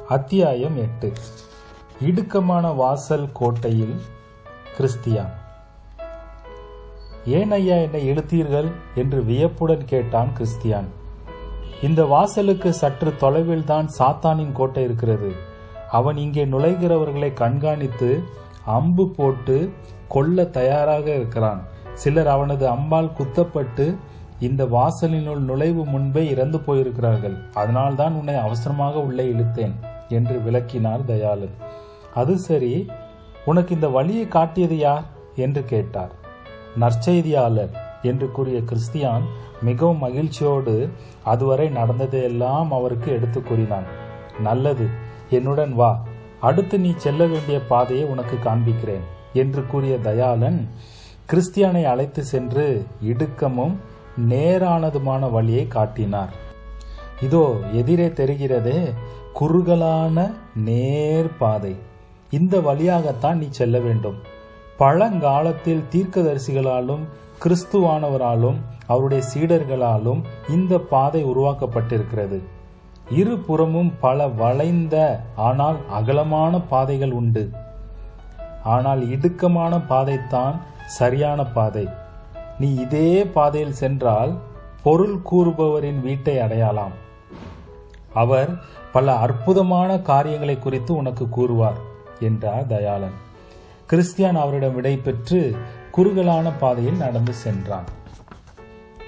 அத்தியாயம் எட்டு இடுக்கமான வாசல் கோட்டையில் கிறிஸ்தியான் ஏன் ஐயா என்னை இழுத்தீர்கள் என்று வியப்புடன் கேட்டான் கிறிஸ்தியான் இந்த வாசலுக்கு சற்று தொலைவில் தான் சாத்தானின் கோட்டை இருக்கிறது அவன் இங்கே நுழைகிறவர்களை கண்காணித்து அம்பு போட்டு கொல்ல தயாராக இருக்கிறான் சிலர் அவனது அம்பால் குத்தப்பட்டு இந்த வாசலினுள் நுழைவு முன்பே இறந்து போயிருக்கிறார்கள் அதனால்தான் உன்னை அவசரமாக உள்ளே இழுத்தேன் என்று விளக்கினார் தயாளன் அது சரி உனக்கு இந்த வழியை காட்டியது யார் என்று கேட்டார் நற்செய்தியாளர் என்று கூறிய கிறிஸ்தியான் மிகவும் மகிழ்ச்சியோடு அதுவரை நடந்ததையெல்லாம் அவருக்கு எடுத்து கூறினான் நல்லது என்னுடன் வா அடுத்து நீ செல்ல வேண்டிய பாதையை உனக்கு காண்பிக்கிறேன் என்று கூறிய தயாளன் கிறிஸ்தியானை அழைத்து சென்று இடுக்கமும் நேரானதுமான வழியை காட்டினார் இதோ எதிரே தெரிகிறதே குறுகலான நேர் பாதை இந்த வழியாகத்தான் நீ செல்ல வேண்டும் பழங்காலத்தில் தீர்க்கதரிசிகளாலும் கிறிஸ்துவானவராலும் அவருடைய சீடர்களாலும் இந்த பாதை உருவாக்கப்பட்டிருக்கிறது இருபுறமும் பல வளைந்த ஆனால் அகலமான பாதைகள் உண்டு ஆனால் இடுக்கமான பாதைத்தான் சரியான பாதை நீ இதே பாதையில் சென்றால் பொருள் கூறுபவரின் வீட்டை அடையலாம் அவர் பல அற்புதமான காரியங்களை குறித்து உனக்கு கூறுவார் என்றார் தயாளன் கிறிஸ்தியான் அவரிடம் விடை பெற்று குறுகலான பாதையில் நடந்து சென்றான்